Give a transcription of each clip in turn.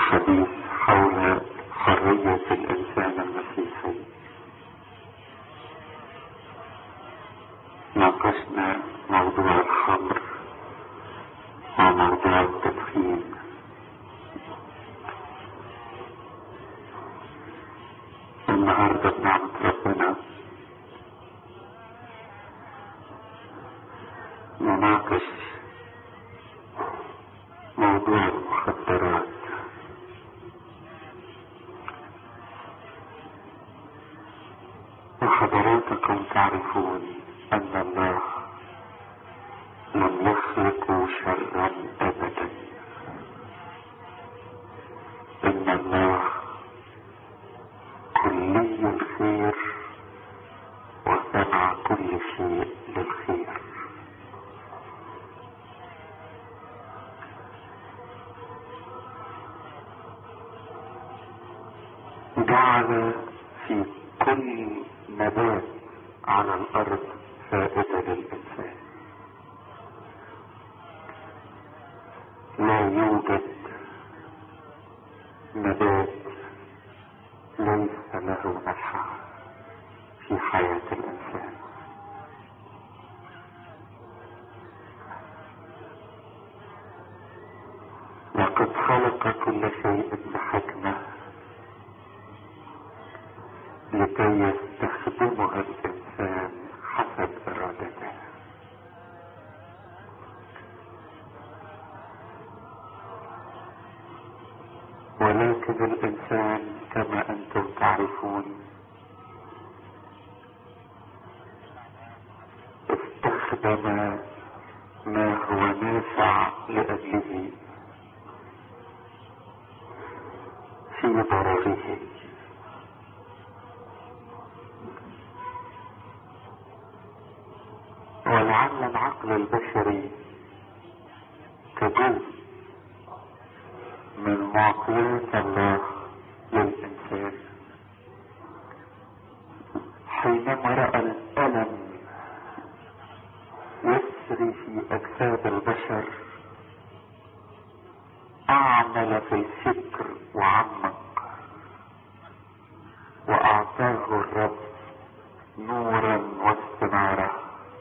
الحديث حول حرية الإنسان المسيحي ناقشنا موضوع الخمر وموضوع التدخين النهاردة بنعمة ربنا نناقش موضوع المخدرات وحضراتكم تعرفون أن الله لم يخلق شرا أبدا إن الله كلي الخير وصنع كل شيء للخير جعل في كل نبات على الأرض فائدة للإنسان لا يوجد نبات ليس له نفع في حياة الإنسان لقد خلق كل شيء بحكمة لكي يستخدمها الإنسان حسب إرادته ولكن الإنسان كما أنتم تعرفون استخدم ما هو نافع لأجله في ضرره ولعل العقل البشري كجزء من معطيات الله للإنسان حينما رأى الألم يسري في أجساد البشر أعمل في الفكر وعمق وأعطاه الرب نورا واستنارة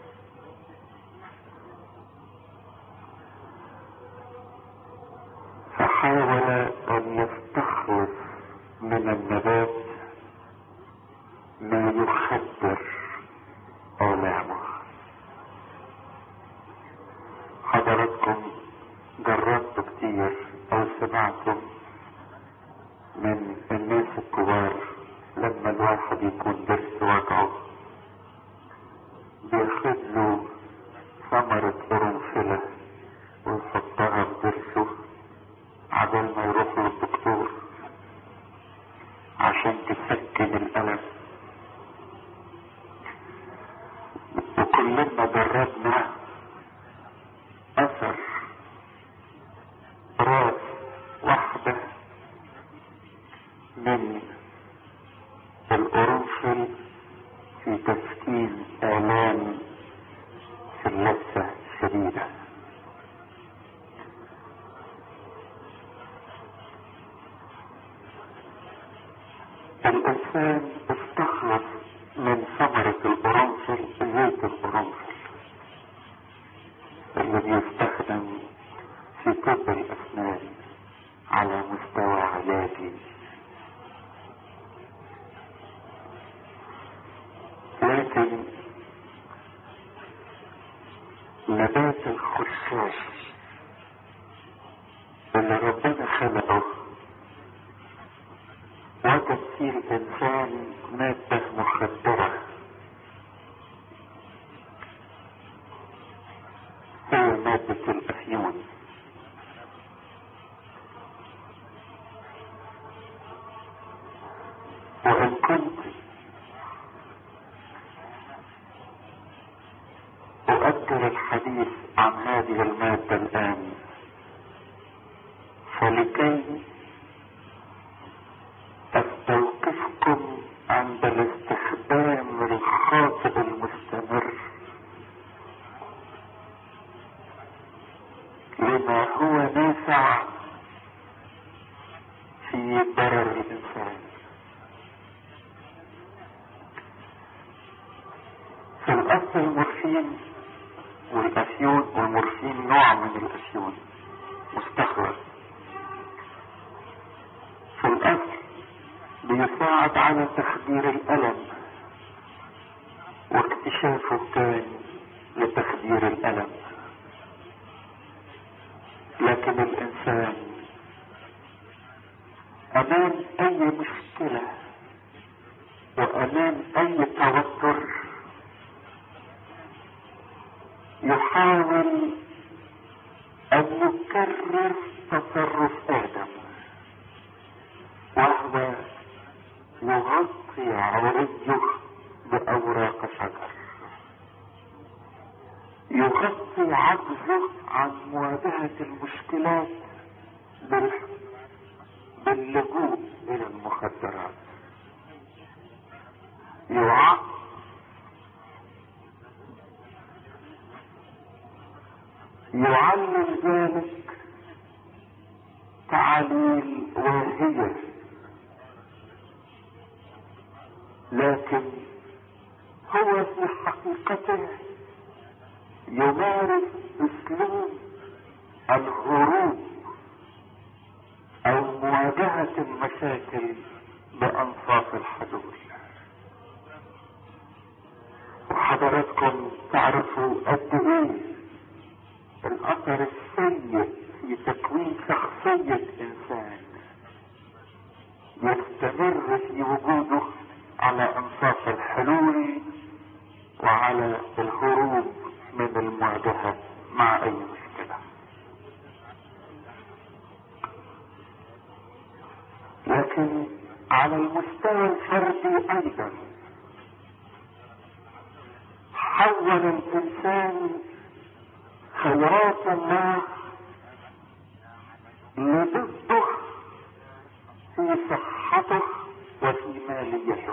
فحاول أن يستخلص من النبات ما يخدر آلامه حضراتكم جربتوا كتير أو سمعتم من الناس الكبار لما الواحد يكون درس وجعه بياخد له ثمرة قرنفلة ويحطها في ضرسه عبال ما يروح للدكتور عشان تسكن الألم وكلنا جربنا أثر راس واحدة من القرنفل في تسكين آلام في اللثة الشديدة الإنسان استخلص من ثمرة القرنفل زيت القرنفل الذي يستخدم في طب الأسنان على مستوى علاجي لكن نبات الخشاش اللي ربنا خلقه وجد فيه الإنسان مادة مخدرة هي مادة الأفيون وإن كنت أؤجل الحديث عن هذه المادة الآن فلكي أستوقفكم عند الاستخدام الخاطئ المستمر لما هو نافع المورفين والافيون والمورفين نوع من الافيون مستخرج في الاصل بيساعد على تخدير الالم واكتشافه كان لتخدير الالم لكن الانسان امام اي مشكله وامام اي توتر يحاول ان يكرر تصرف ادم وهو يغطي عرضه باوراق شجر يغطي عجزه عن مواجهة المشكلات باللجوء الى المخدرات يع... يعلم ذلك تعاليل واهية لكن هو في حقيقته يمارس اسلوب الهروب او مواجهة المشاكل بانصاف الحدود وحضراتكم تعرفوا قد ايه الاثر السيء في تكوين شخصية انسان يستمر في وجوده على انصاف الحلول وعلى الهروب من المواجهة مع اي مشكلة لكن على المستوى الفردي ايضا حول الانسان خيرات الله لضده في صحته وفي ماليته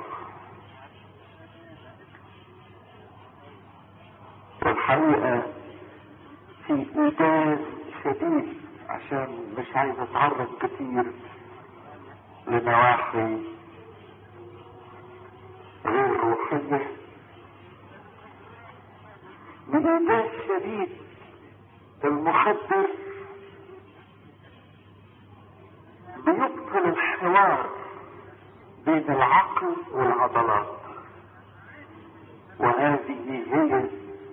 والحقيقة في إيجاز شديد عشان مش عايز اتعرض كتير لنواحي غير روحية بإيجاز شديد المخدر بيبطل الحوار بين العقل والعضلات وهذه هي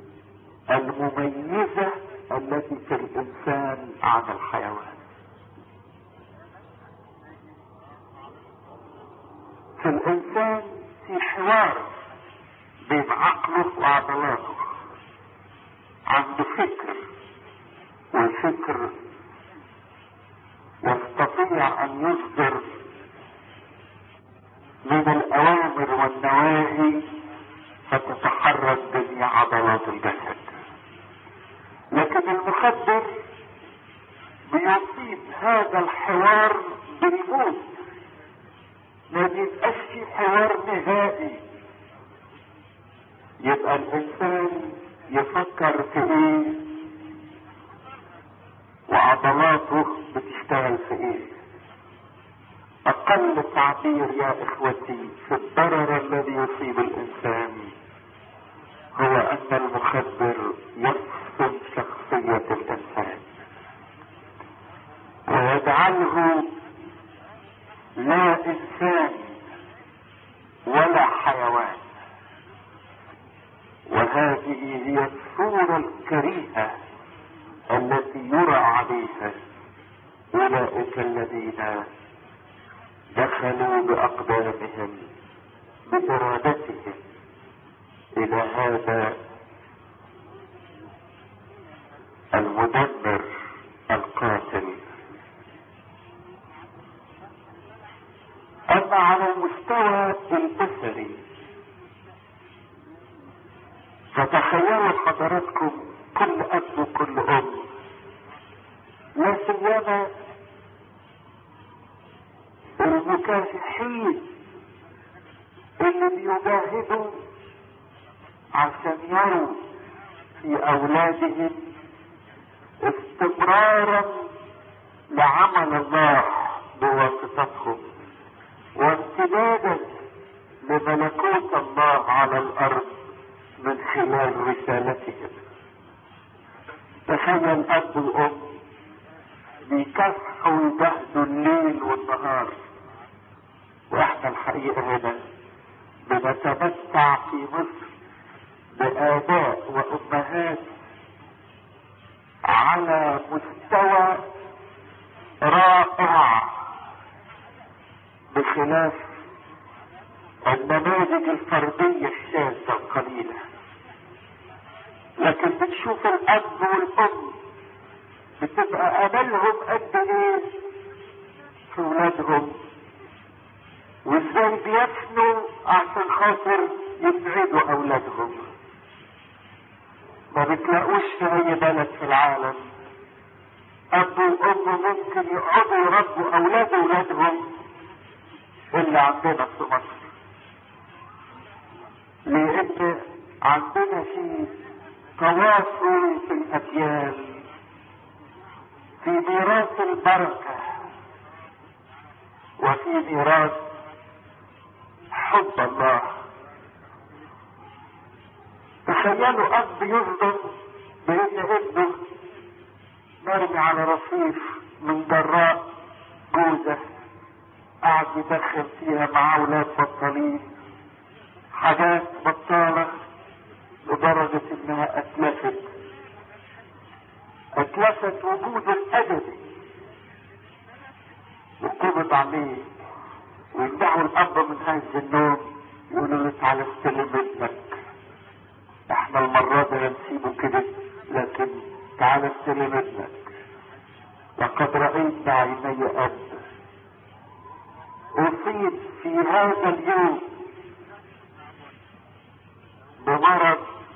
المميزة التي في الإنسان عن الحيوان في الإنسان في حوار بين عقله وعضلاته عنده فكر والفكر يستطيع ان يصدر من الاوامر والنواهي فتتحرك جميع عضلات الجسد لكن المخدر بيصيب هذا الحوار بالموت ما بيبقاش في حوار نهائي يبقى الانسان يفكر في ايه وعضلاته بتشتغل في ايه اقل تعبير يا اخوتي في الضرر الذي يصيب الانسان هو ان المخدر يفصل شخصية الانسان ويجعله لا انسان ولا حيوان وهذه هي الصورة الكريهة التي يرى عليها اولئك الذين دخلوا باقدامهم بارادتهم الى هذا المدمر القاتل اما على المستوى البصري فتخيلوا حضراتكم كل اب وكل ام لا سيما المكافحين اللي بيجاهدوا عشان يروا في اولادهم استمرارا لعمل الله بواسطتهم وامتدادا لملكوت الله على الارض من خلال رسالته الصبح ويجاهدوا الليل والنهار واحنا الحقيقة هنا بنتمتع في مصر بآباء وأمهات على مستوى رائع بخلاف النماذج الفردية الشاذة القليلة لكن بتشوف الأب والأم بتبقى أملهم قد إيه في ولادهم وإزاي بيفنوا عشان خاطر يسعدوا أولادهم ما بتلاقوش في أي بلد في العالم أب وأم ممكن يقعدوا يربوا أولاد أولادهم إلا عندنا في مصر لأن عندنا في تواصل في الأجيال في ميراث البركة وفي ميراث حب الله تخيلوا أب يصدم بأن ابنه مرمي على رصيف من جراء جوزة قعد يدخل فيها مع أولاد بطالين حاجات بطالة لدرجة انها اتلفت اتلفت وجوده الادبي وقبض عليه ويمنعوا الاب من هز النوم يقولوا له تعالى استلم ابنك احنا المرة دي هنسيبه كده لكن تعالى استلم ابنك لقد رأيت بعيني اب اصيب في هذا اليوم بمرض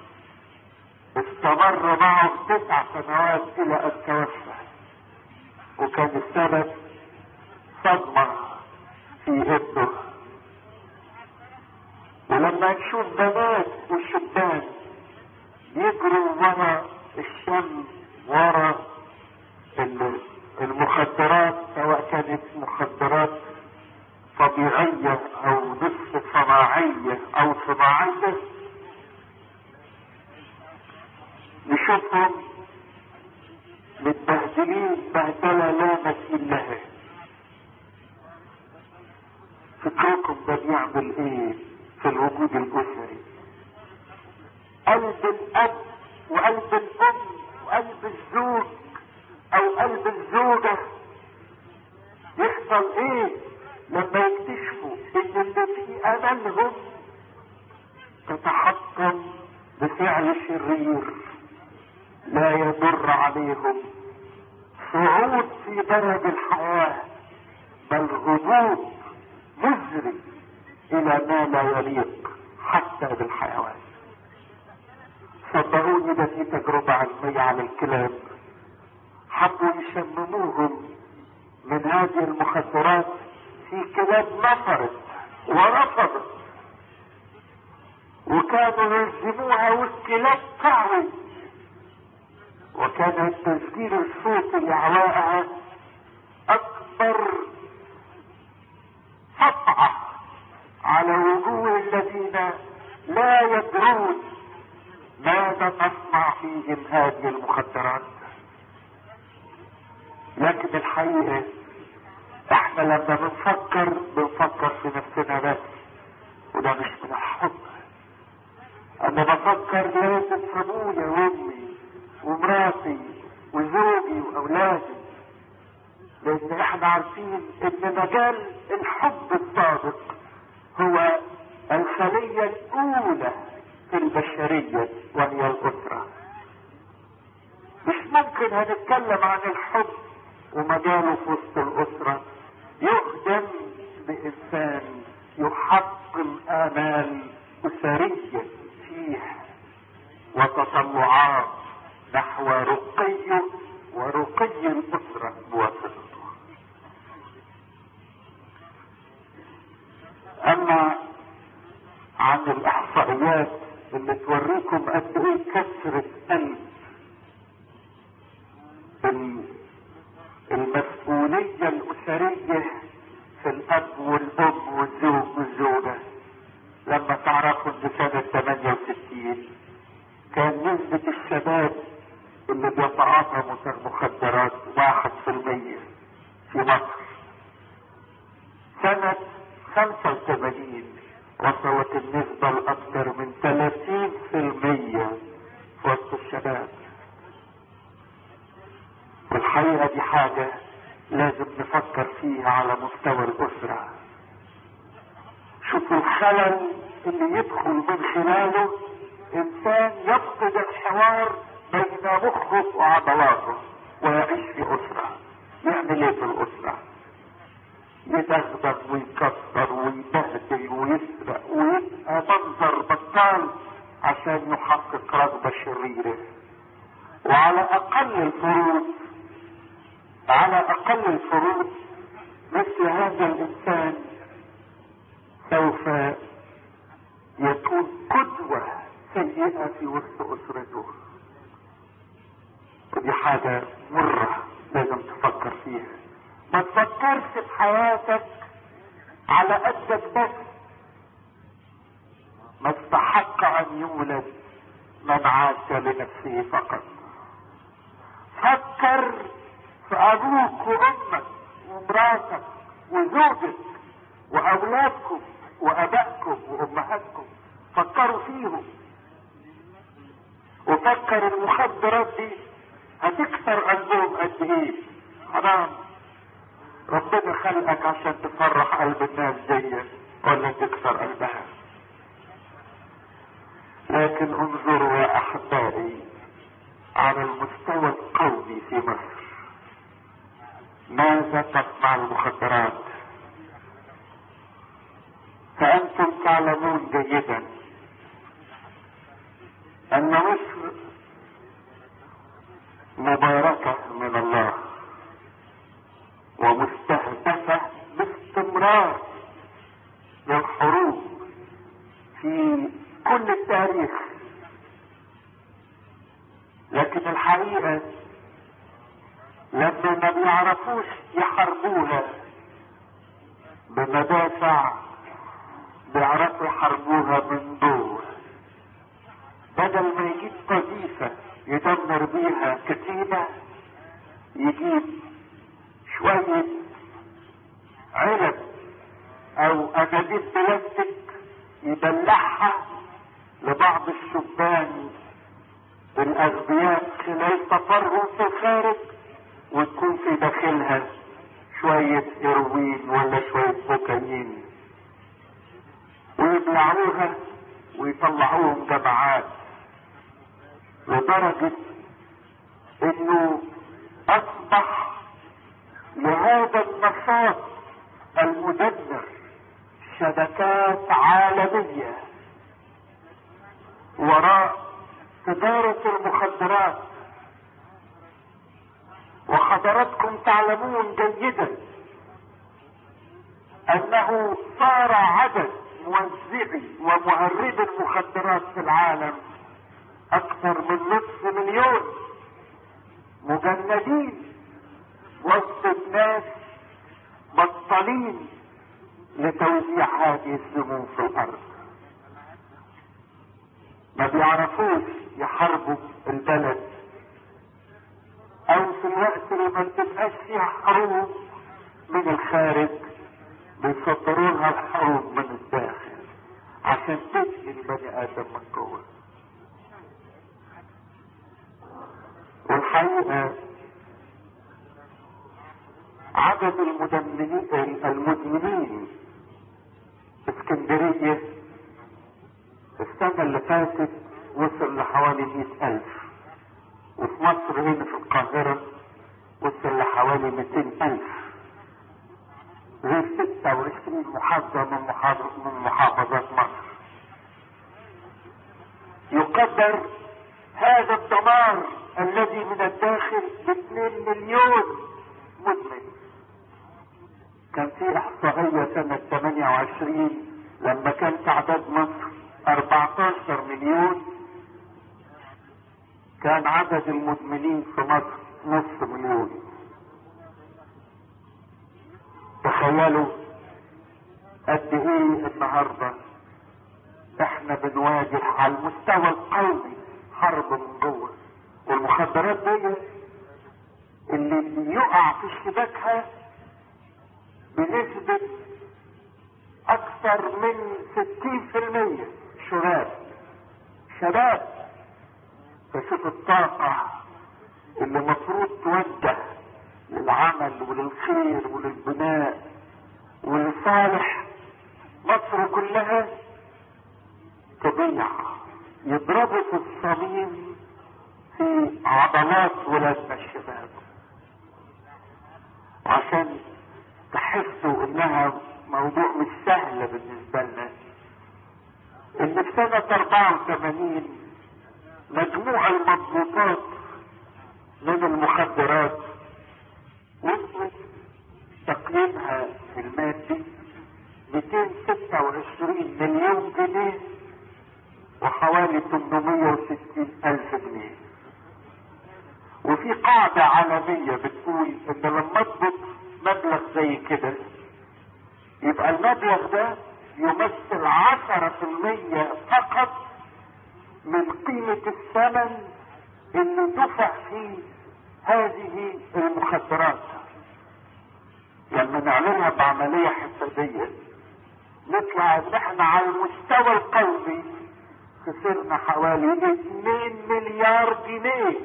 استمر معه تسع سنوات الى ان توفى وكان السبب صدمة في ابنه ولما نشوف بنات وشبان يجروا ورا الشم ورا المخدرات سواء كانت مخدرات طبيعية او نصف صناعية او صناعية نشوفهم متبهدلين بهدلة لا مثيل لها فكركم ده بيعمل ايه في الوجود الاسري قلب الاب وقلب الام وقلب الزوج او قلب الزوجة يحصل ايه لما يكتشفوا ان اللي في املهم تتحطم بفعل شرير لا يضر عليهم صعود في درج الحياة بل هبوط مزري الى ما لا يليق حتى بالحيوان صدقوني ده في تجربة علمية على الكلاب حبوا يشمموهم من هذه المخدرات في كلاب نفرت ورفضت وكانوا يلزموها والكلاب تعوي وكان تسجيل الصوت لأعوائها أكبر قطعة على وجوه الذين لا يدرون ماذا تصنع فيهم هذه المخدرات لكن الحقيقة احنا لما بنفكر بنفكر في نفسنا بس وده مش من الحب انا بفكر لازم في ابويا وامي ومراتي وزوجي واولادي لان احنا عارفين ان مجال الحب الصادق هو الخلية الاولى في البشرية وهي الاسرة مش ممكن هنتكلم عن الحب ومجاله في وسط الاسرة يخدم بانسان يحقق امال اسرية فيه وتطلعات نحو رقي ورقي الاسرة بواسطته اما عن الاحصائيات اللي توريكم قد ايه كثرة قلب المسؤولية الاسرية في الاب والام والزوج والزوجة لما تعرفوا ان سنة 68 كان نسبة الشباب اللي بيتعاطى مخدرات واحد في المية 85 وصلت النسبة لأكثر من 30% في وسط الشباب والحقيقة دي حاجة لازم نفكر فيها على مستوى الأسرة شوفوا الخلل اللي يدخل من خلاله إنسان يفقد الحوار بين مخه وعضلاته ويعيش في أسرة يعمل إيه في الأسرة؟ يدغدغ ويكسر ويبهدل ويسرق ويبقى منظر بطال عشان يحقق رغبة شريرة وعلى أقل الفروض على أقل الفروض مثل هذا الإنسان سوف يكون قدوة سيئة في وسط أسرته ودي حاجة مرة لازم تفكر فيها ما تفكرش في حياتك على قدك بس ما استحق ان يولد من عاش لنفسه فقط فكر في ابوك وامك ومراتك وزوجك واولادكم وابائكم وامهاتكم فكروا فيهم وفكر المخدرات دي هتكسر قلبهم قد ايه حرام ربنا خلقك عشان تفرح قلب الناس دي ولا تكسر قلبها لكن انظروا يا احبائي على المستوى القومي في مصر ماذا تصنع المخدرات فانتم تعلمون جيدا ان مصر مباركه من الله ومستهدفة باستمرار للحروب في كل التاريخ لكن الحقيقة لما ما بيعرفوش يحاربوها بمدافع بيعرفوا يحاربوها من جوه بدل ما يجيب قذيفة يدمر بيها كتيبة يجيب شوية علب او انابيب بلاستيك يبلعها لبعض الشبان الاغبياء خلال سفرهم في الخارج وتكون في داخلها شوية هيروين ولا شوية كوكايين ويبلعوها ويطلعوهم جماعات لدرجة انه اصبح لهذا النشاط المدمر شبكات عالمية وراء تجارة المخدرات وحضراتكم تعلمون جيدا انه صار عدد موزعي ومهربي المخدرات في العالم اكثر من نصف مليون مجندين وسط الناس بطلين لتوزيع هذه السموم في الارض ما بيعرفوش يحاربوا البلد او في الوقت اللي ما بتبقاش فيها حروب من الخارج بيصدروا لها الحروب من الداخل عشان تجي البني ادم من جوه والحقيقه عدد المدمنين المدمنين في اسكندرية السنة اللي فاتت وصل لحوالي مئة ألف وفي مصر هنا في القاهرة وصل لحوالي مئتين ألف غير ستة وعشرين محافظة من محافظ من محافظات مصر يقدر هذا الدمار الذي من الداخل باثنين مليون مدمن كان في احصائية سنة 28 لما كان تعداد مصر 14 مليون كان عدد المدمنين في مصر نصف مليون تخيلوا قد ايه النهاردة احنا بنواجه على المستوى القومي حرب من جوه والمخدرات دي اللي يقع في اشتباكها بنسبة اكثر من ستين في المية شباب شباب فشوف الطاقة اللي مفروض توجه للعمل وللخير وللبناء ولصالح مصر كلها تضيع يضربوا في الصميم في عضلات ولادنا الشباب عشان تحسوا انها موضوع مش سهل بالنسبة لنا ان في سنة 84 مجموع المضبوطات من المخدرات وصلت تقييمها المادي 226 مليون جنيه وحوالي 860 الف جنيه وفي قاعدة عالمية بتقول ان لما اضبط مبلغ زي كده يبقى المبلغ ده يمثل عشرة في المية فقط من قيمة الثمن اللي دفع فيه هذه المخدرات لما نعملها بعملية حسابية نطلع ان احنا على المستوى القومي خسرنا حوالي 2 مليار جنيه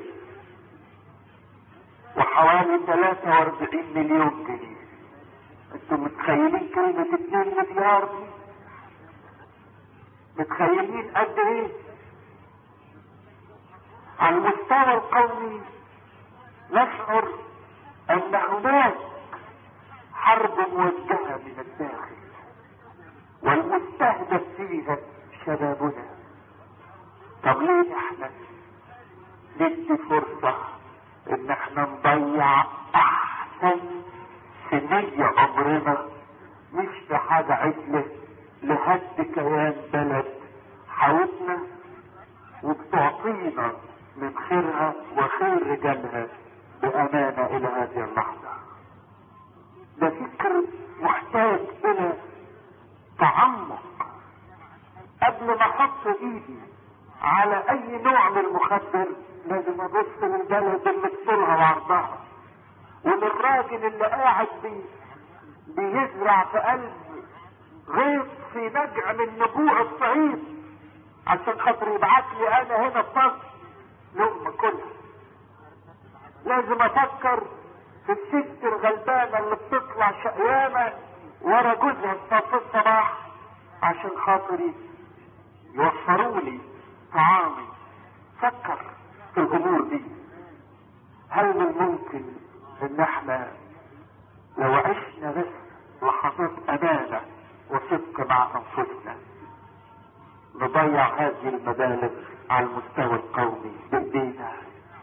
وحوالي 43 مليون جنيه انتم متخيلين كلمة 2 مليار دي متخيلين قد ايه على المستوى القومي نشعر ان هناك حرب موجهة من الداخل والمستهدف فيها شبابنا طب ليه احنا ندي فرصة ان احنا نضيع احسن سنية عمرنا مش في حاجة عدلة لهد كيان بلد حاوتنا وبتعطينا من خيرها وخير رجالها بأمانة إلى هذه اللحظة ده فكر محتاج إلى تعمق قبل ما احط ايدي على اي نوع من المخدر لازم ابص للبلد اللي بطولها وعرضها وللراجل اللي قاعد بي بيزرع في قلب غيط في نجع من نجوع الصعيد عشان خاطر يبعت لي انا هنا في مصر لقمه كلها لازم افكر في الست الغلبانه اللي بتطلع شقيانه ورا جوزها في الصباح عشان خاطري يوفروا لي طعامي فكر في الامور دي هل من الممكن ان احنا لو عشنا بس لحظات امانه وصدق مع انفسنا نضيع هذه المبالغ على المستوى القومي بايدينا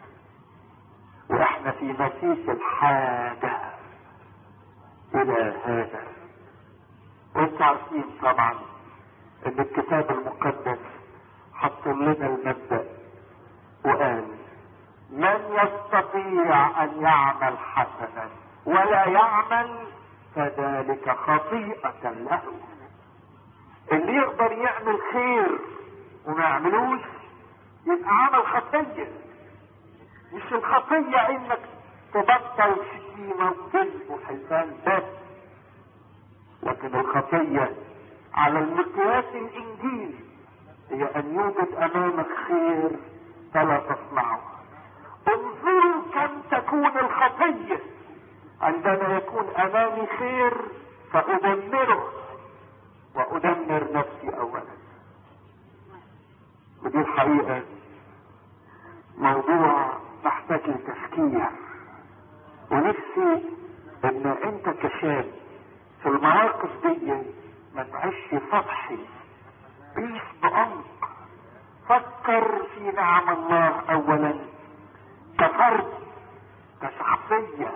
واحنا في مسيس الحاجه الى هذا وانتوا عارفين طبعا ان الكتاب المقدس حط لنا المبدا وقال من يستطيع ان يعمل حسنا ولا يعمل فذلك خطيئة له اللي يقدر يعمل خير وما يعملوش يبقى عمل خطية مش الخطية انك تبطل شتيمة وكذب وحلفان بس لكن الخطية على المقياس الانجيلي هي ان يوجد امامك خير فلا تصنعه انظروا كم تكون الخطية عندما يكون امامي خير فادمره وادمر نفسي اولا ودي الحقيقة موضوع محتاج لتفكير ونفسي ان انت كشاب في المواقف دي ما تعيش سطحي عيش بعمق فكر في نعم الله اولا كفرد كشخصية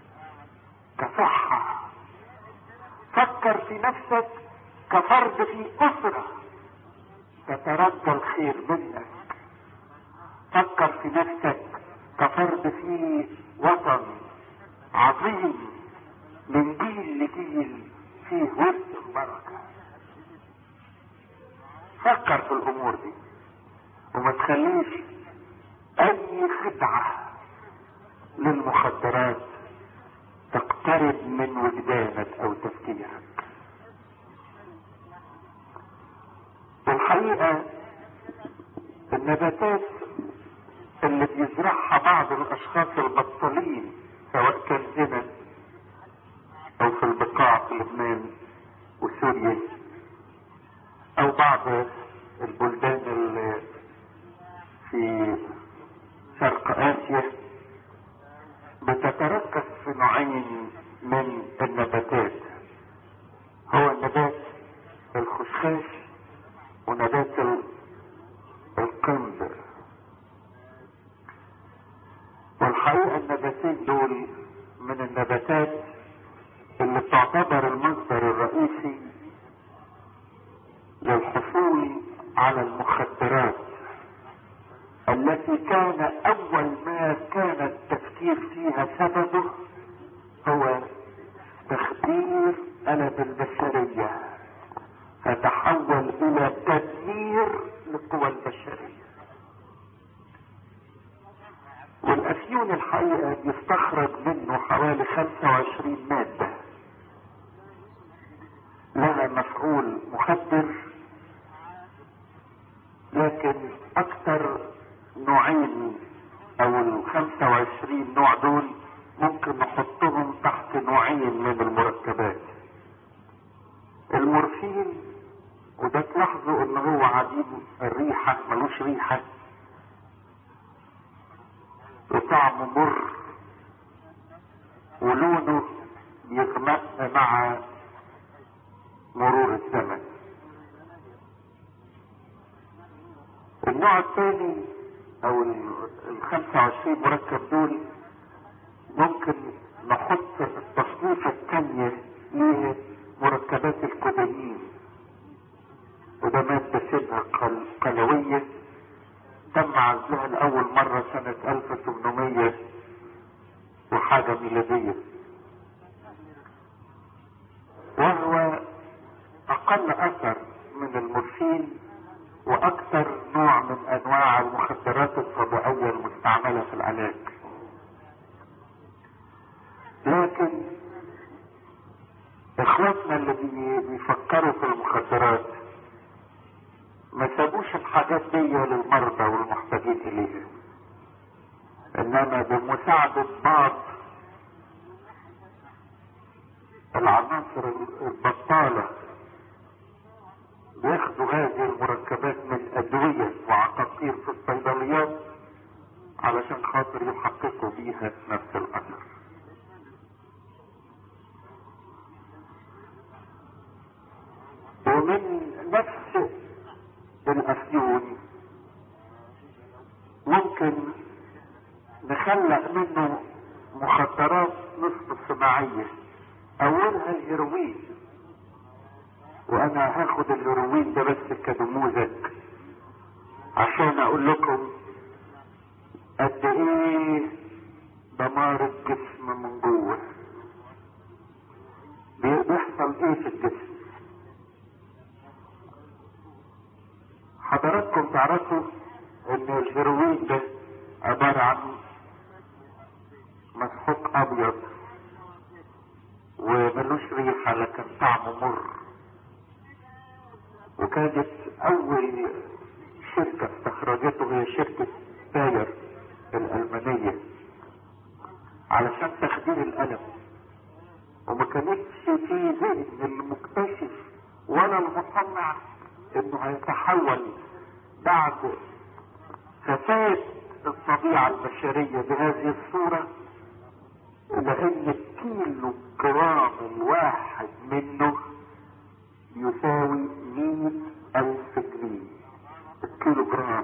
كصحة فكر في نفسك كفرد في اسرة تترجى الخير منك فكر في نفسك كفرد في وطن عظيم من جيل لجيل فيه وسط البركة فكر في الامور دي وما تخليش اي خدعة للمخدرات تقترب من وجدانك او تفكيرك الحقيقة النباتات اللي بيزرعها بعض الاشخاص البطالين سواء كان هنا او في البقاع في لبنان وسوريا او بعض البلدان اللي في شرق اسيا بتتركز في نوعين من النباتات هو النبات الخشخاش ونبات القنب والحقيقة النباتين دول من النباتات اللي تعتبر المصدر الرئيسي للحصول على المخدرات التي كان اول ما كان التفكير فيها سببه هو تخدير قلب البشرية فتحول الى تدمير للقوى البشرية والافيون الحقيقة يستخرج منه حوالي 25 مادة لها مفعول مخدر لكن اكثر نوعين او ال 25 نوع دول ممكن نحطهم تحت نوعين من المركبات المورفين وده تلاحظوا ان هو عديم الريحة ملوش ريحة وطعمه مر ولونه يغمق مع مرور الزمن النوع الثاني او ال 25 مركب دول ممكن نحط التصنيفة الثانية ليه مركبات الكودايين وده مادة شبه قل... قلوية تم عزلها لأول مرة سنة 1800 وحاجة ميلادية وهو أقل أثر من المورفين وأكثر نوع من أنواع المخدرات الطبيعية المستعملة في العلاج لكن اخواتنا اللي بيفكروا في المخدرات ما سابوش الحاجات دي للمرضى والمحتاجين اليها انما بمساعدة بعض العناصر البطالة بياخدوا هذه المركبات من ادوية وعقاقير في الصيدليات علشان خاطر يحققوا بيها نفس الاثر ومن نفس الافيون ممكن نخلق منه مخدرات نصف صناعية اولها الهيروين وانا هاخد الهيروين ده بس كنموذج عشان اقول لكم قد ايه دمار الجسم من جوه بيحصل ايه في الجسم حضراتكم تعرفوا ان الهيروين ده عبارة عن مسحوق ابيض وملوش ريحة لكن طعمه مر وكانت اول شركة استخرجته هي شركة باير الالمانية علشان تخدير الالم وما كانتش في ذهن المكتشف ولا المصنع انه هيتحول بعد فساد الطبيعة البشرية بهذه الصورة الى ان الكيلو جرام الواحد منه يساوي مئة الف جنيه الكيلو جرام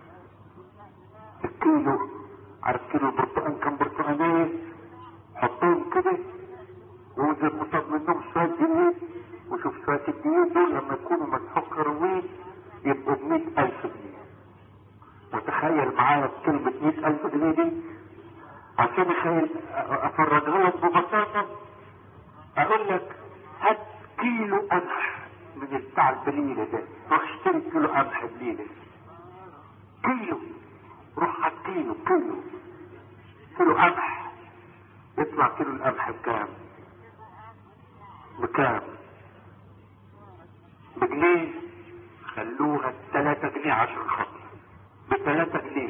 الكيلو عارف كيلو البرتقال كم برتقانية حطهم كده وزن مصاب منهم شوية دقيق وشوف شوية الدقيق دول لما يكونوا مسحوق هيروين يبقوا بمئة ألف جنيه وتخيل معايا كلمة مئة ألف جنيه دي عشان أخيل أفرجها لك ببساطة أقول لك هات كيلو قمح من بتاع البليلة ده روح اشتري كيلو قمح بليلة كيلو روح هات كيلو كيلو كيلو قمح يطلع كيلو القمح بكام؟ بكام؟ بجنيه خلوها 3 جنيه عشان خاطر ب 3 جنيه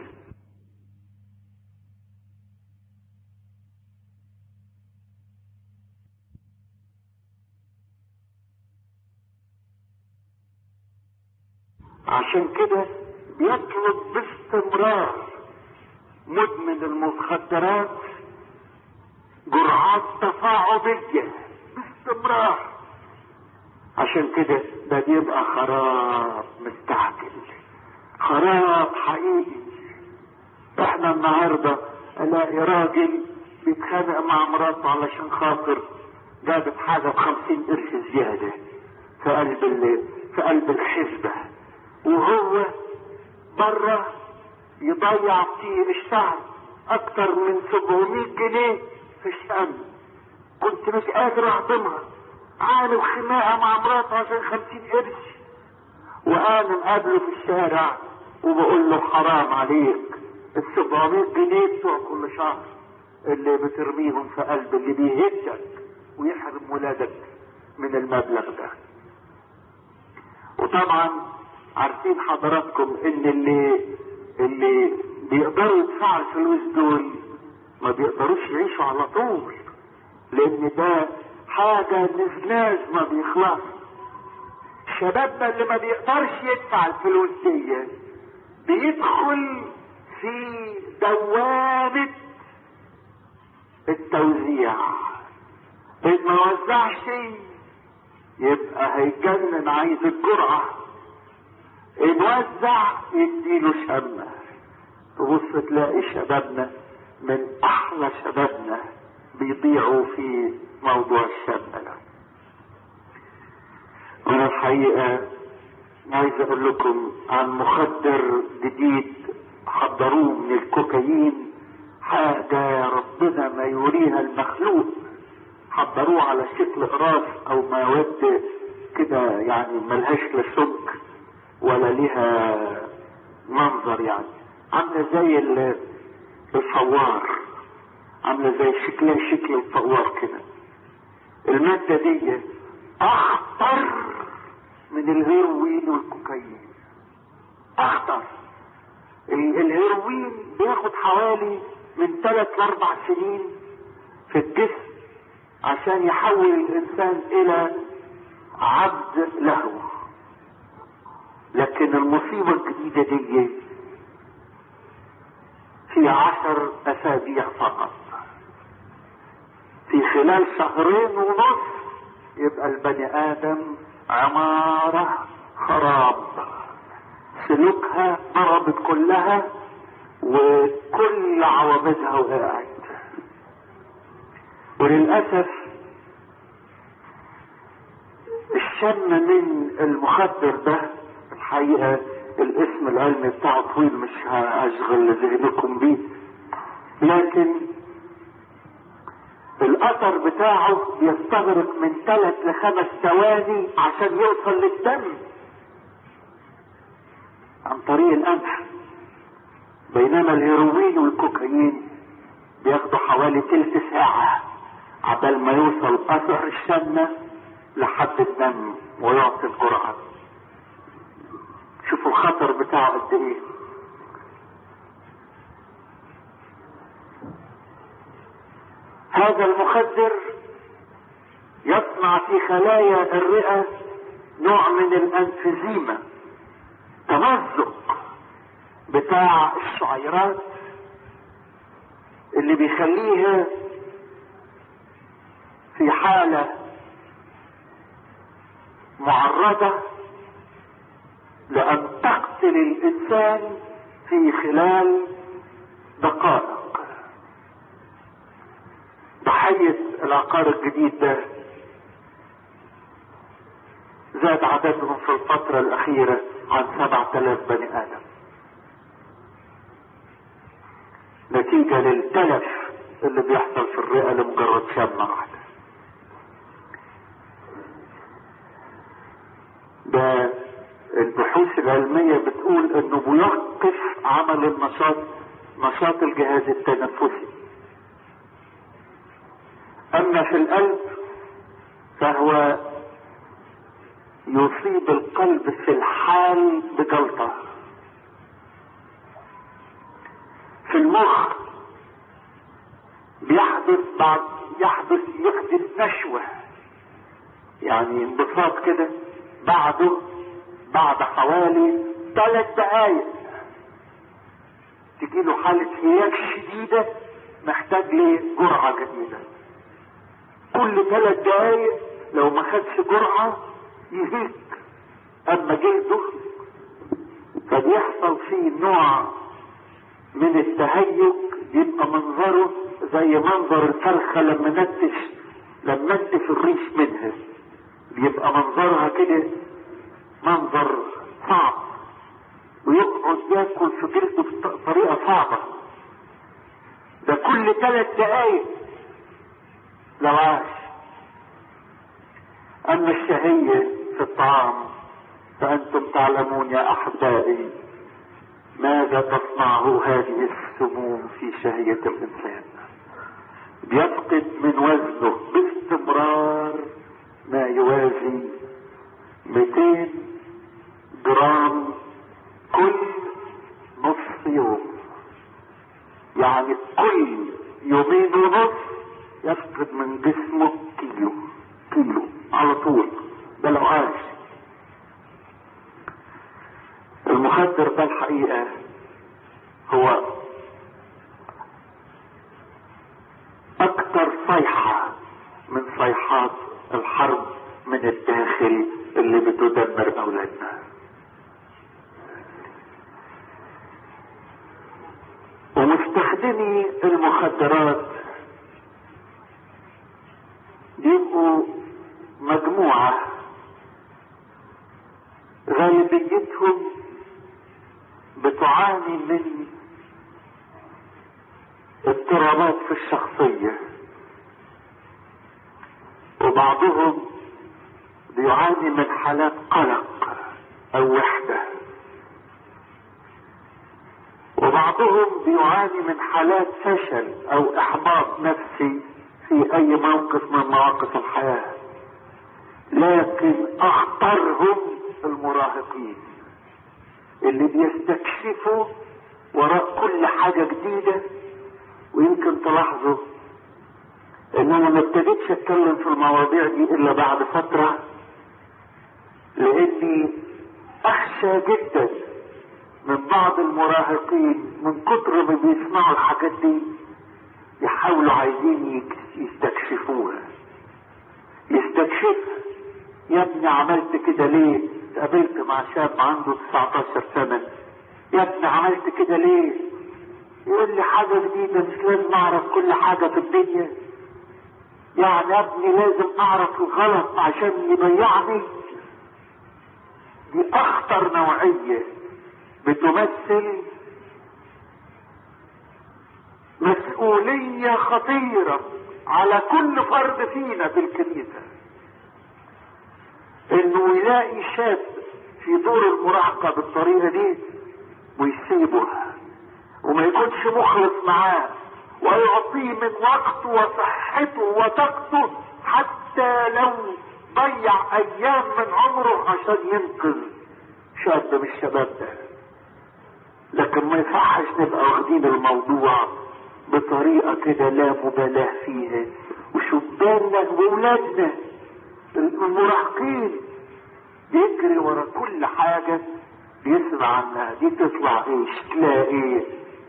عشان كده بيطلب باستمرار مدمن المخدرات جرعات تفاعلية باستمرار عشان كده ده بيبقى خراب مستعجل خراب حقيقي احنا النهارده الاقي راجل بيتخانق مع مراته علشان خاطر جابت حاجه بخمسين قرش زياده في قلب ال- في قلب الحسبه وهو بره يضيع في الشهر اكتر من 700 جنيه في الشهر كنت مش قادر اهضمها عامل خناقه مع مراته عشان 50 قرش وانا مقابله في الشارع وبقول له حرام عليك ال 700 جنيه بتوع كل شهر اللي بترميهم في قلب اللي بيهدك ويحرم ولادك من المبلغ ده وطبعا عارفين حضراتكم ان اللي اللي بيقدروا يدفعوا الفلوس دول ما بيقدروش يعيشوا على طول لان ده حاجة نزناز ما بيخلص شبابنا اللي ما بيقدرش يدفع الفلوس دي بيدخل في دوامة التوزيع إن ما وزعش يبقى هيجنن عايز الجرعة إن وزع يديله شمة تبص تلاقي شبابنا من أحلى شبابنا بيضيعوا في موضوع الشمة ده أنا الحقيقة عايز أقول لكم عن مخدر جديد حضروه من الكوكايين حاجة ربنا ما يوريها المخلوق حضروه على شكل قراص أو مواد كده يعني ملهاش لا سمك ولا ليها منظر يعني عاملة زي ال- الفوار عاملة زي شكلها شكل الفوار كده المادة دي أخطر من الهيروين والكوكايين أخطر ال- الهيروين بياخد حوالي من ثلاث لأربع سنين في الجسم عشان يحول الإنسان إلى عبد له لكن المصيبة الجديدة دي في عشر أسابيع فقط في خلال شهرين ونص يبقى البني آدم عمارة خراب سلوكها ضربت كلها وكل عوامدها وقعت وللأسف الشم من المخدر ده الحقيقة الاسم العلمي بتاعه طويل مش هشغل ذهنكم بيه لكن الاثر بتاعه بيستغرق من ثلاث لخمس ثواني عشان يوصل للدم عن طريق القمح بينما الهيروين والكوكايين بياخدوا حوالي تلت ساعة عبال ما يوصل اثر الشمة لحد الدم ويعطي الجرعة شوفوا الخطر بتاعه قد ايه هذا المخدر يصنع في خلايا الرئة نوع من الانفيزيما تمزق بتاع الشعيرات اللي بيخليها في حالة معرضة لأن تقتل الإنسان في خلال دقائق ضحية العقار الجديد ده زاد عددهم في الفترة الأخيرة عن سبعة آلاف بني آدم نتيجة للتلف اللي بيحصل في الرئة لمجرد شمة واحدة ده البحوث العلمية بتقول انه بيوقف عمل النشاط نشاط الجهاز التنفسي اما في القلب فهو يصيب القلب في الحال بجلطة في المخ بيحدث بعد يحدث يحدث نشوة يعني انبساط كده بعده بعد حوالي ثلاث دقايق تجيله حالة هياج شديدة محتاج لجرعة جديدة كل ثلاث دقايق لو ما خدش جرعة يهيج اما جلده فبيحصل فيه نوع من التهيج يبقى منظره زي منظر الفرخة لما نتش لما نتف الريش منها بيبقى منظرها كده منظر صعب ويقعد ياكل في جلده بطريقة صعبة ده كل ثلاث دقايق لو عاش اما الشهية في الطعام فانتم تعلمون يا احبائي ماذا تصنعه هذه السموم في شهية الانسان بيفقد من وزنه باستمرار ما يوازي 200 جرام كل نصف يوم يعني كل يومين ونص يفقد من جسمه كيلو كيلو على طول ده لو عاش المخدر ده الحقيقة هو اكتر صيحة من صيحات الحرب من الداخل اللي بتدمر اولادنا ومستخدمي المخدرات يبقوا مجموعة غالبيتهم بتعاني من اضطرابات في الشخصية وبعضهم بيعاني من حالات قلق او وحدة وبعضهم بيعاني من حالات فشل او احباط نفسي في اي موقف من مواقف الحياة لكن اخطرهم المراهقين اللي بيستكشفوا وراء كل حاجة جديدة ويمكن تلاحظوا ان انا ما ابتديتش اتكلم في المواضيع دي الا بعد فترة لاني اخشى جدا من بعض المراهقين من كتر ما بيسمعوا الحاجات دي يحاولوا عايزين يستكشفوها يستكشفها يا ابني عملت كده ليه اتقابلت مع شاب عنده 19 سنة يا ابني عملت كده ليه يقول لي حاجة جديدة مش لازم اعرف كل حاجة في الدنيا يعني يا ابني لازم اعرف الغلط عشان يضيعني دي اخطر نوعية بتمثل مسؤولية خطيرة على كل فرد فينا في الكنيسة انه يلاقي شاب في دور المراهقة بالطريقة دي ويسيبه وما يكونش مخلص معاه ويعطيه من وقته وصحته وطاقته حتى لو ضيع ايام من عمره عشان ينقذ شاب من الشباب ده لكن ما يصحش نبقى واخدين الموضوع بطريقة كده لا مبالاة فيها وشباننا واولادنا المراهقين بيجري ورا كل حاجة بيسمع عنها دي تطلع ايه شكلها ايه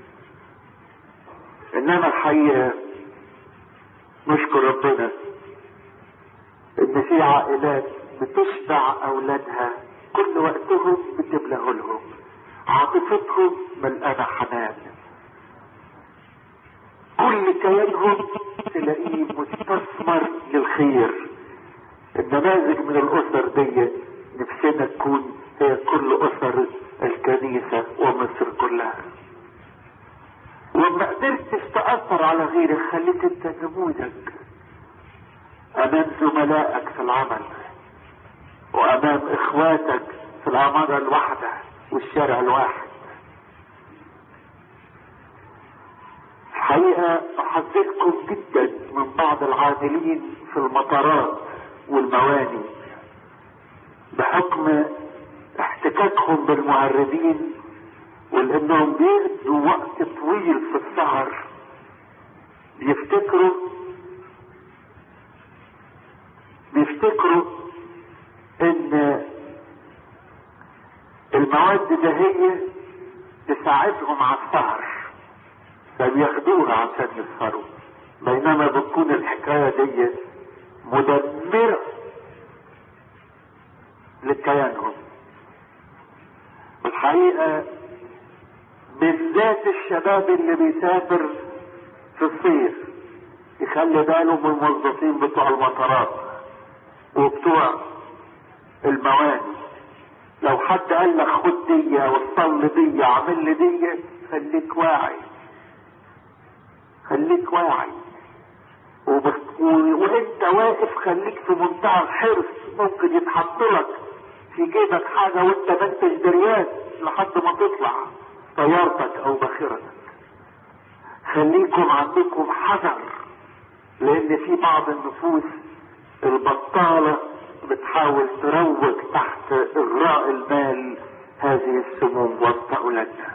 انما الحقيقة نشكر ربنا ان في عائلات بتشبع اولادها كل وقتهم بتبلغ لهم عاطفتهم ملقانة حنان كل كيانهم تلاقيه مستثمر للخير النماذج من الاسر دي نفسنا تكون هي كل اسر الكنيسة ومصر كلها وما قدرتش تأثر على غيرك خليك انت نموذج امام زملائك في العمل وامام اخواتك في العمارة الواحدة والشارع الواحد الحقيقة احذركم جدا من بعض العاملين في المطارات والمواني بحكم احتكاكهم بالمهربين ولانهم بيقضوا وقت طويل في السهر بيفتكروا بيفتكروا ان المواد ده هي تساعدهم على السهر فبياخدوها عشان يسهروا بينما بتكون الحكاية دي مدمرة لكيانهم الحقيقة بالذات الشباب اللي بيسافر في الصيف يخلي باله من الموظفين بتوع المطارات وبتوع المواني لو حد قال لك خد دي وصل دي اعمل لي دي خليك واعي خليك واعي وبس وانت واقف خليك في منتهى الحرص ممكن يتحط لك في جيبك حاجة وانت ما انتش دريان لحد ما تطلع طيارتك او باخرتك خليكم عندكم حذر لان في بعض النفوس البطالة بتحاول تروج تحت اغراء المال هذه السموم وسط اولادنا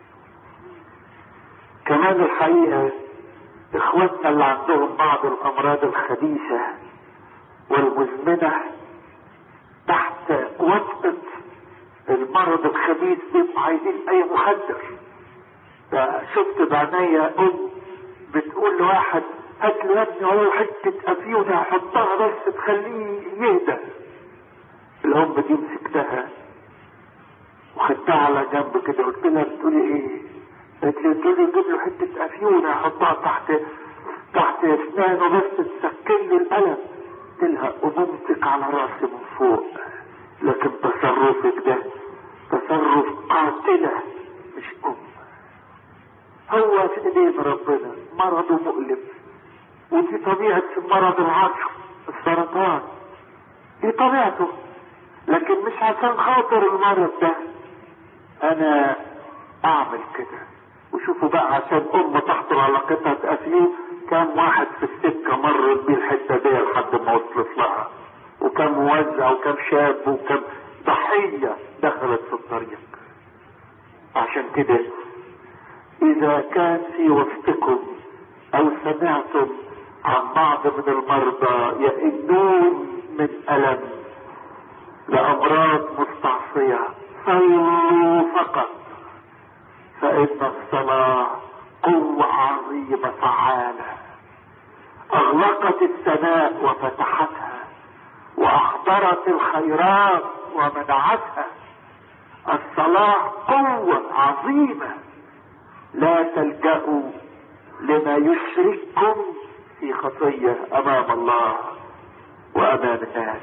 كمان الحقيقة اخواتنا اللي عندهم بعض الامراض الخبيثة والمزمنة تحت وطأة المرض الخبيث بيبقوا عايزين اي مخدر شفت بعينيا ام بتقول لواحد هات له يا ابني هو حته افيونه حطها بس تخليه يهدى الام دي مسكتها وخدتها على جنب كده قلت لها بتقولي ايه؟ قالت لي قلت لي جيب له حته افيونه احطها تحت تحت اسنانه بس تسكن له الالم قلت لها اممتك على راسي من فوق لكن تصرفك ده تصرف قاتله مش ام هو في ايدين ربنا مرضه مؤلم ودي طبيعة مرض العصر السرطان دي طبيعته لكن مش عشان خاطر المرض ده انا اعمل كده وشوفوا بقى عشان ام تحصل على قطعة افيون كم واحد في السكة مر بيه الحتة دي لحد ما وصلت لها وكم موزع وكم شاب وكم ضحية دخلت في الطريق عشان كده اذا كان في وسطكم او سمعتم عن بعض من المرضى يئنون من الم لامراض مستعصية صلوا فقط فان الصلاة قوة عظيمة فعالة اغلقت السماء وفتحتها واحضرت الخيرات ومنعتها الصلاة قوة عظيمة لا تلجأوا لما يشرككم في خطية امام الله وامام الناس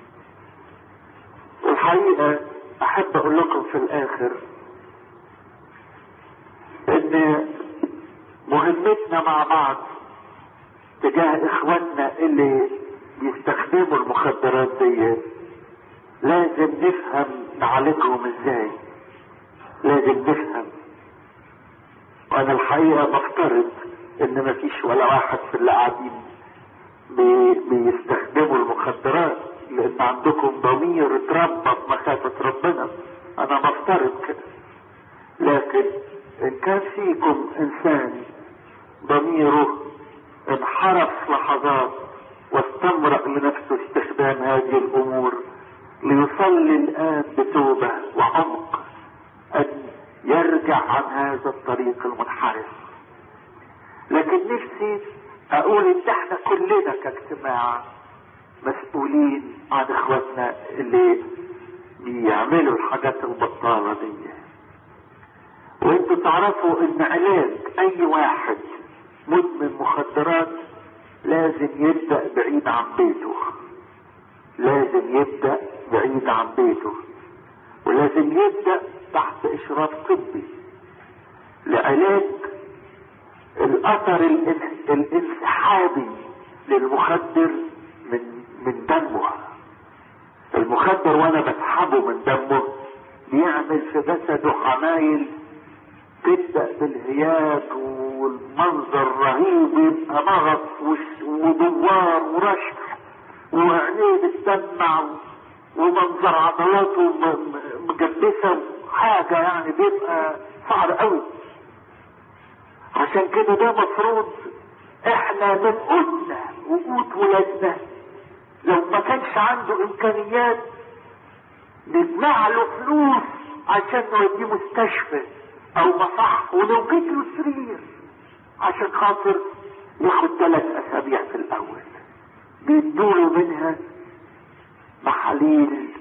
الحقيقة احب اقول لكم في الاخر ان مهمتنا مع بعض تجاه اخواننا اللي بيستخدموا المخدرات دي لازم نفهم نعالجهم ازاي لازم نفهم وانا الحقيقة بفترض ان مفيش ولا واحد في اللي قاعدين بي بيستخدموا المخدرات لان عندكم ضمير اتربى بمخافة ربنا انا بفترض كده لكن ان كان فيكم انسان ضميره انحرف لحظات واستمرأ لنفسه استخدام هذه الامور ليصلي الان بتوبة وعمق ان يرجع عن هذا الطريق المنحرف لكن نفسي اقول ان احنا كلنا كاجتماع مسؤولين عن اخواتنا اللي بيعملوا الحاجات البطالة دي وانتوا تعرفوا ان علاج اي واحد مدمن مخدرات لازم يبدأ بعيد عن بيته لازم يبدأ بعيد عن بيته ولازم يبدأ تحت اشراف طبي لعلاج الاثر الانسحابي للمخدر من من دمه المخدر وانا بسحبه من دمه بيعمل في جسده عمايل تبدا بالهياج والمنظر رهيب يبقى مغص ودوار ورشح وعينيه بتدمع ومنظر عضلاته مجبسه حاجه يعني بيبقى صعب قوي عشان كده ده مفروض احنا من قوتنا وقوت ولادنا لو ما كانش عنده امكانيات نجمع له فلوس عشان نوديه مستشفى او مصح ولو جيت له سرير عشان خاطر ياخد ثلاث اسابيع في الاول بيدوله منها محاليل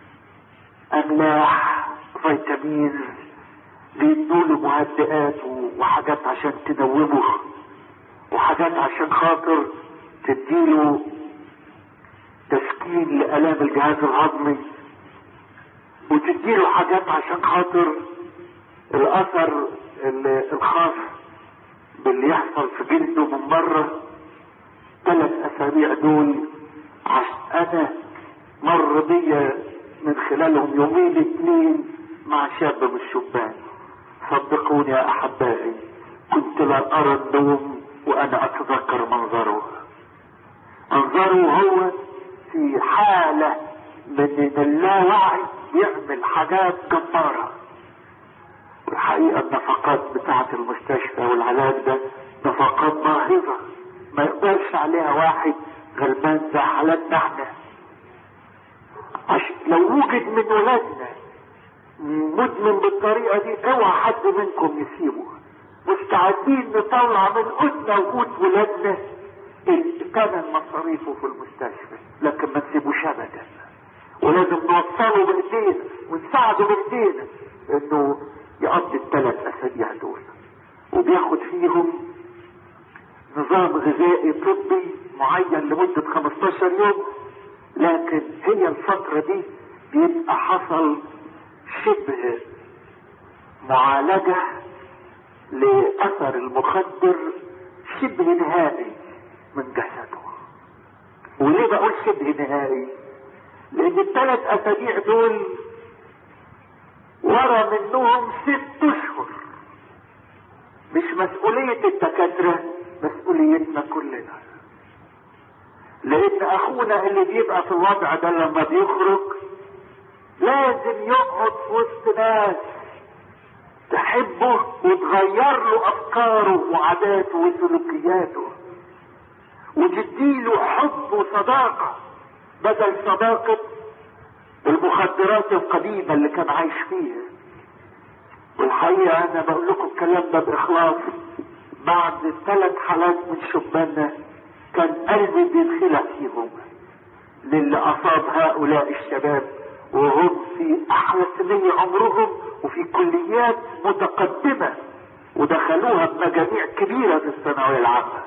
املاح فيتامين بيدوله مهدئات وحاجات عشان تنومه وحاجات عشان خاطر تديله تسكين لآلام الجهاز الهضمي وتديله حاجات عشان خاطر الأثر الخاص باللي يحصل في جلده من بره ثلاث أسابيع دول أنا مر بيا من خلالهم يومين اتنين مع شاب من الشبان صدقوني يا أحبائي كنت لا أرى النوم وأنا أتذكر منظره منظره هو في حالة من اللاوعي يعمل حاجات جبارة الحقيقة النفقات بتاعة المستشفى والعلاج ده نفقات باهظة ما يقدرش عليها واحد غلبان زي حالتنا احنا لو وجد من ولادنا مدمن بالطريقة دي اوعى حد منكم يسيبه مستعدين نطلع من قوتنا وقوت ولادنا ثمن مصاريفه في المستشفى لكن ما نسيبوش ابدا ولازم نوصله بايدينا ونساعده بايدينا انه يقضي الثلاث اسابيع دول وبياخد فيهم نظام غذائي طبي معين لمدة 15 يوم لكن هي الفترة دي بيبقى حصل شبه معالجة لأثر المخدر شبه نهائي من جسده وليه بقول شبه نهائي لان الثلاث اسابيع دول ورا منهم ست اشهر مش مسؤولية الدكاترة مسؤوليتنا كلنا لان اخونا اللي بيبقى في الوضع ده لما بيخرج لازم يقعد في وسط ناس تحبه وتغير له افكاره وعاداته وسلوكياته وتديله حب وصداقة بدل صداقة المخدرات القديمة اللي كان عايش فيها والحقيقة أنا بقول لكم الكلام ده بإخلاص بعد ثلاث حالات من شباننا كان قلبي بينخلع فيهم للي أصاب هؤلاء الشباب وهم في أحلى سنين عمرهم وفي كليات متقدمة ودخلوها بمجاميع كبيرة في الثانوية العامة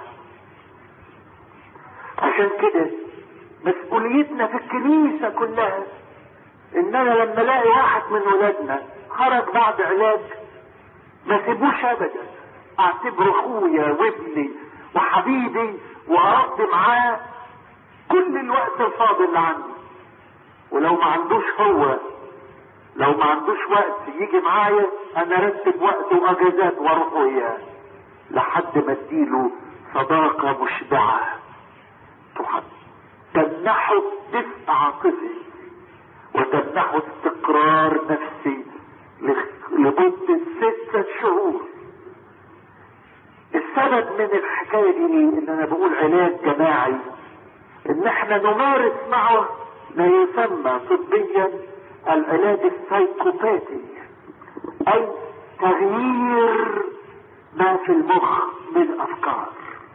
عشان كده مسؤوليتنا في الكنيسة كلها ان انا لما الاقي واحد من ولادنا خرج بعد علاج ما سيبوش ابدا اعتبره اخويا وابني وحبيبي واقضي معاه كل الوقت الفاضل اللي عندي ولو ما عندوش هو لو ما عندوش وقت يجي معايا انا ارتب وقت واجازات واروح وياه لحد ما اديله صداقة مشبعة تمنحه دفء عاطفي وتمنحه استقرار نفسي لمدة ستة شهور السبب من الحكاية دي ان انا بقول علاج جماعي ان احنا نمارس معه ما يسمى طبيا العلاج السايكوباتي اي تغيير ما في المخ من افكار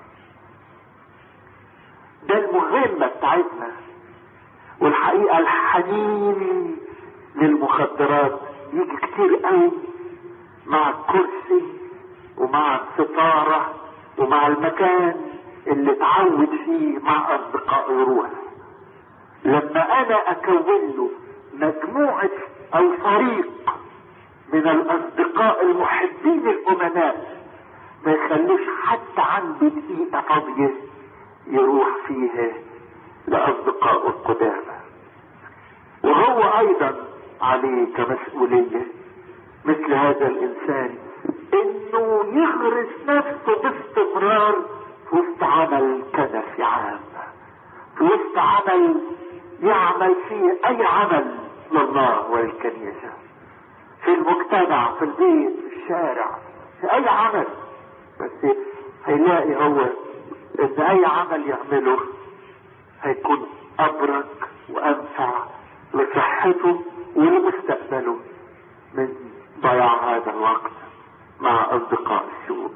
ده المهمة بتاعتنا والحقيقة الحنين للمخدرات يجي كتير قوي مع الكرسي ومع الستارة ومع المكان اللي اتعود فيه مع اصدقاء يروح لما انا اكون له مجموعة او فريق من الاصدقاء المحبين الامناء ما يخليش حتى عنده دقيقة فاضية يروح فيها لأصدقائه القدامى وهو أيضا عليه كمسؤولية مثل هذا الإنسان إنه يغرس نفسه باستمرار في وسط عمل كنفي عام في وسط عمل يعمل يعمل فيه اي عمل لله وللكنيسة في المجتمع في البيت في الشارع في اي عمل بس هيلاقي هو ان اي عمل يعمله هيكون ابرك وانفع لصحته ولمستقبله من ضياع هذا الوقت مع اصدقاء السوء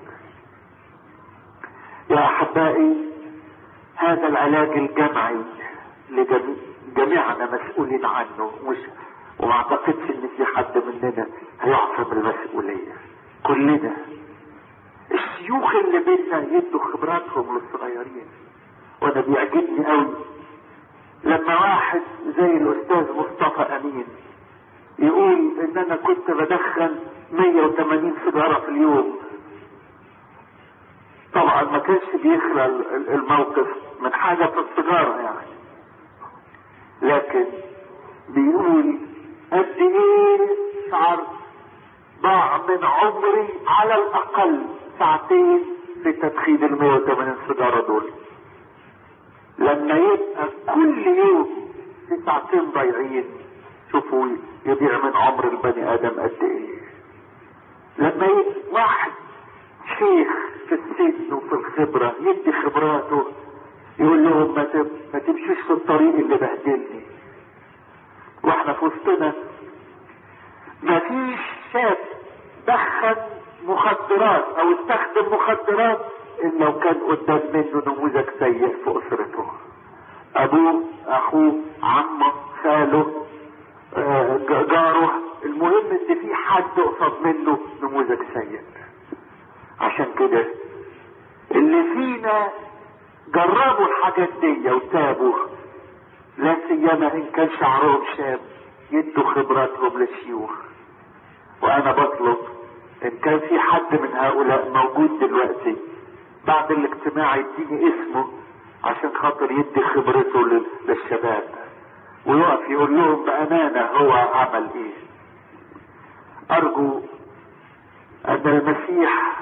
يا احبائي هذا العلاج الجمعي لجميعنا مسؤولين عنه مش وما اعتقدش ان في حد مننا هيعصم المسؤولية كلنا الشيوخ اللي بينا يدوا خبراتهم للصغيرين وانا بيعجبني قوي لما واحد زي الاستاذ مصطفى امين يقول ان انا كنت بدخن 180 سيجاره في اليوم طبعا ما كانش بيخلى الموقف من حاجه في السيجاره يعني لكن بيقول قد ايه شعرت ضاع من عمري على الاقل ساعتين في تدخين ال 180 سيجاره دول لما يبقى كل يوم في ساعتين ضايعين شوفوا يضيع من عمر البني ادم قد ايه لما يبقى واحد شيخ في السن وفي الخبرة يدي خبراته يقول لهم ما, تب... ما تمشيش في الطريق اللي بهدلني واحنا في وسطنا ما فيش شاب دخن مخدرات او استخدم مخدرات الا لو كان قدام منه نموذج سيء في اسرته ابوه اخوه عمه خاله آه جاره المهم ان في حد قصاد منه نموذج سيء عشان كده اللي فينا جربوا الحاجات دي وتابوا لا سيما ان كان شعرهم شاب يدوا خبراتهم للشيوخ وانا بطلب ان كان في حد من هؤلاء موجود دلوقتي بعد الاجتماع يديني اسمه عشان خاطر يدي خبرته للشباب ويقف يقول لهم بامانه هو عمل ايه ارجو ان المسيح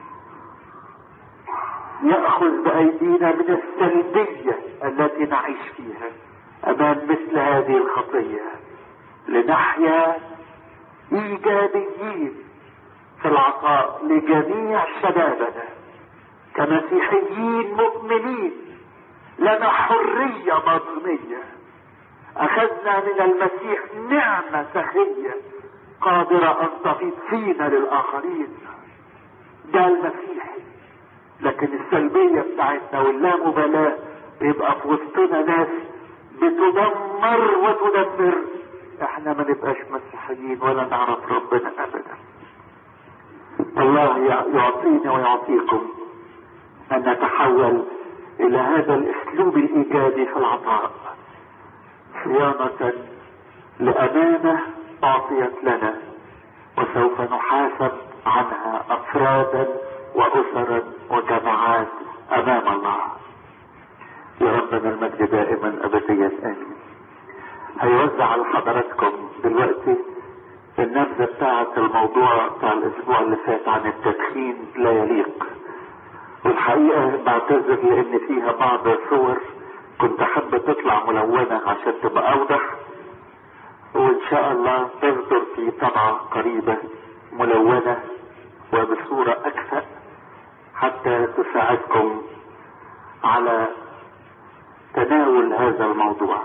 ياخذ بايدينا من السلبيه التي نعيش فيها امام مثل هذه الخطيه لنحيا ايجابيين في العطاء لجميع شبابنا كمسيحيين مؤمنين لنا حريه مضميه اخذنا من المسيح نعمه سخيه قادره ان تفيض فينا للاخرين ده المسيح لكن السلبية بتاعتنا واللامبالاة بيبقى في وسطنا ناس بتدمر وتدمر احنا ما نبقاش مسيحيين ولا نعرف ربنا ابدا الله يعطينا ويعطيكم ان نتحول الى هذا الاسلوب الايجابي في العطاء صيانة لامانة اعطيت لنا وسوف نحاسب عنها افرادا واسرا وجماعات امام الله يا ربنا المجد دائما ابديا امين هيوزع لحضراتكم دلوقتي النبذه بتاعه الموضوع بتاع الاسبوع اللي فات عن التدخين لا يليق والحقيقه بعتذر لان فيها بعض الصور كنت حابه تطلع ملونه عشان تبقى اوضح وان شاء الله تصدر في طبعه قريبه ملونه وبصوره اكفأ حتى تساعدكم على تناول هذا الموضوع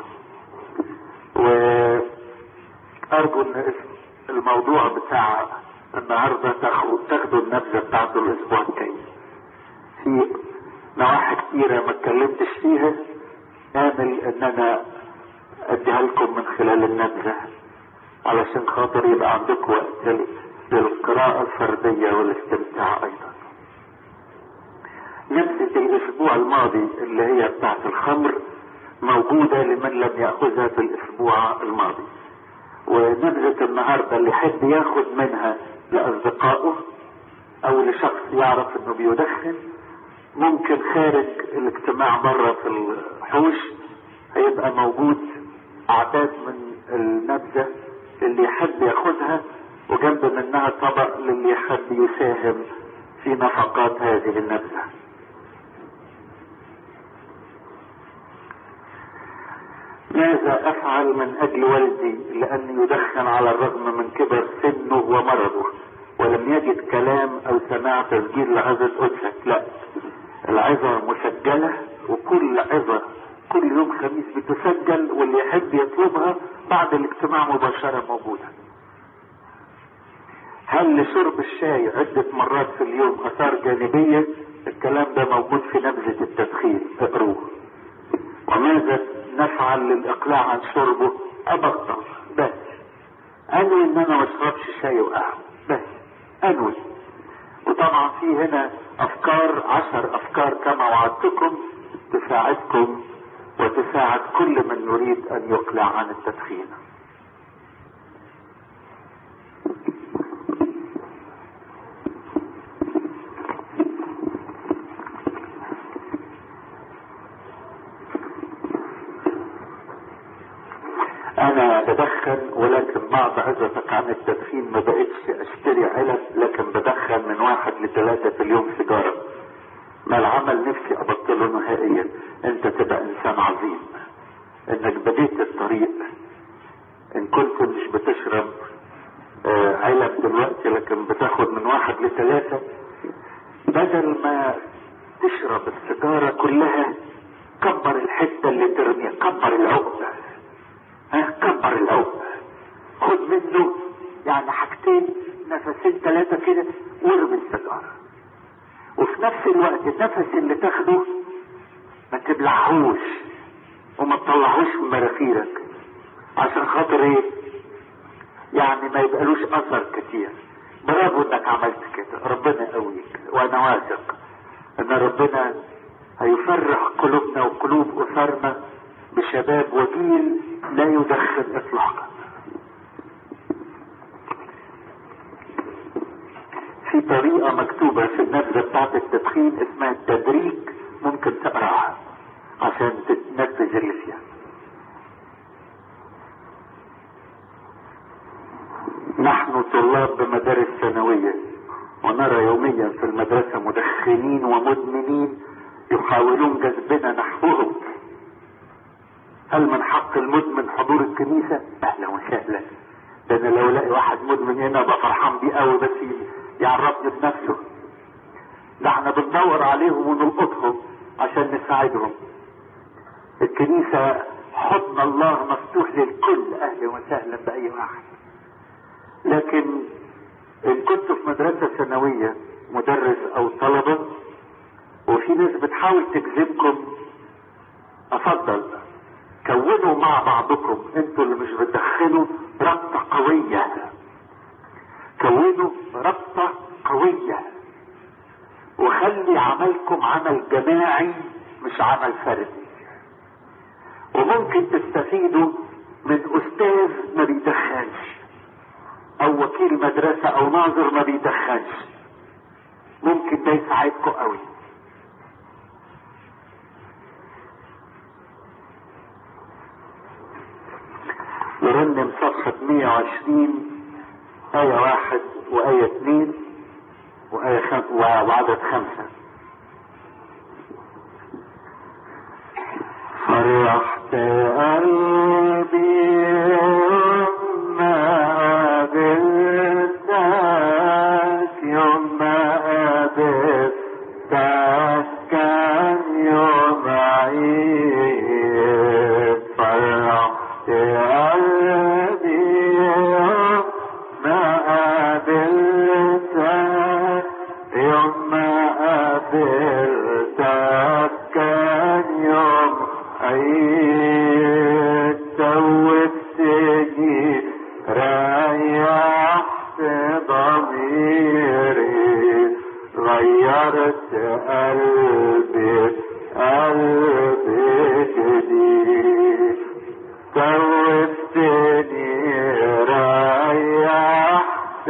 وارجو ان الموضوع بتاع النهارده تاخدوا النبذه بتاعته الاسبوع الجاي في نواحي كتيره ما اتكلمتش فيها امل ان انا اديها لكم من خلال النبذه علشان خاطر يبقى عندكم وقت للقراءه الفرديه والاستمتاع ايضا نبذة الاسبوع الماضي اللي هي بتاعت الخمر موجودة لمن لم يأخذها في الاسبوع الماضي ونبذة النهاردة اللي حد ياخد منها لأصدقائه او لشخص يعرف انه بيدخن ممكن خارج الاجتماع بره في الحوش هيبقى موجود اعداد من النبذة اللي يحب ياخدها وجنب منها طبق للي يحب يساهم في نفقات هذه النبذه ماذا افعل من اجل والدي لانه يدخن على الرغم من كبر سنه ومرضه ولم يجد كلام او سماع تسجيل لعظة قدسك لا العظة مسجلة وكل عظة كل يوم خميس بتسجل واللي يحب يطلبها بعد الاجتماع مباشرة موجودة هل لشرب الشاي عدة مرات في اليوم اثار جانبية الكلام ده موجود في نبذة التدخين اقروه وماذا نفعل للاقلاع عن شربه ابطل بس انوي ان انا ما اشربش شاي وقهوة بس انوي وطبعا في هنا افكار عشر افكار كما وعدتكم تساعدكم وتساعد كل من يريد ان يقلع عن التدخين انا بدخن ولكن بعد عزتك عن التدخين ما بقتش اشتري علب لكن بدخن من واحد لثلاثة في اليوم سيجارة ما العمل نفسي ابطله نهائيا انت تبقى انسان عظيم انك بديت الطريق ان كنت مش بتشرب آه علب دلوقتي لكن بتاخد من واحد لثلاثة بدل ما تشرب السيجارة كلها كبر الحتة اللي ترميها كبر العقدة ها كبر العقدة خد منه يعني حاجتين نفسين ثلاثة كده وارمي السيجارة وفي نفس الوقت النفس اللي تاخده ما تبلعهوش وما تطلعهوش من مناخيرك عشان خاطر ايه يعني ما يبقالوش اثر كتير برافو انك عملت كده ربنا يقويك وانا واثق ان ربنا هيفرح قلوبنا وقلوب اسرنا بشباب وجيل لا يدخن اطلاقا في طريقة مكتوبة في النبذة بتاعت التدخين اسمها التدريج ممكن تقراها عشان تتنفذ اللي فيها نحن طلاب بمدارس ثانوية ونرى يوميا في المدرسة مدخنين ومدمنين يحاولون جذبنا نحوهم هل من حق المدمن حضور الكنيسة؟ اهلا وسهلا ده انا لو الاقي واحد مدمن هنا ابقى فرحان بيه قوي بس يعرفني بنفسه ده احنا بندور عليهم ونلقطهم عشان نساعدهم الكنيسة حضن الله مفتوح للكل اهلا وسهلا باي واحد لكن ان كنت في مدرسة ثانوية مدرس او طلبة وفي ناس بتحاول تجذبكم افضل كونوا مع بعضكم انتوا اللي مش بتدخلوا رابطة قوية كونوا رابطة قوية وخلي عملكم عمل جماعي مش عمل فردي وممكن تستفيدوا من استاذ ما بيدخنش او وكيل مدرسة او ناظر ما بيدخنش ممكن ده يساعدكم قوي نرنم صفحة 120 آية واحد وآية اثنين وآية خم... وعدد خمسة فرحت قلبي ما قابلتك يوم ما قابلتك كان يوم عيد فرحت قلبي ما قابلتك يوم ما قابلتك كان يوم عيد توبتني ريحت ضميري غيرت قلبي قلبي جديد توبتني ريحت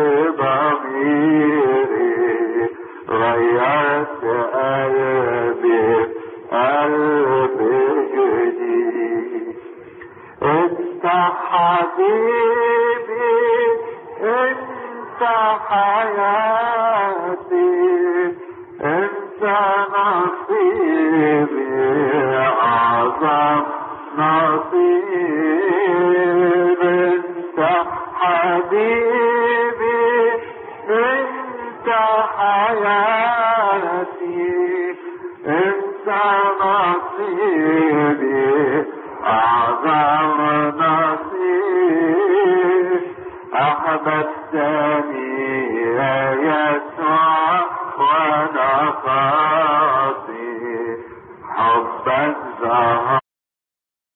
ضميري غيرت قلبي قلبي جديد انت حبيبي انت حياتي انت نصيبي اعظم نصيب نصيب انت حبيبي انت حياتي انت نصيبي اعظم نصيب احببتني يا يسوع وانا خاطي حبك ظهر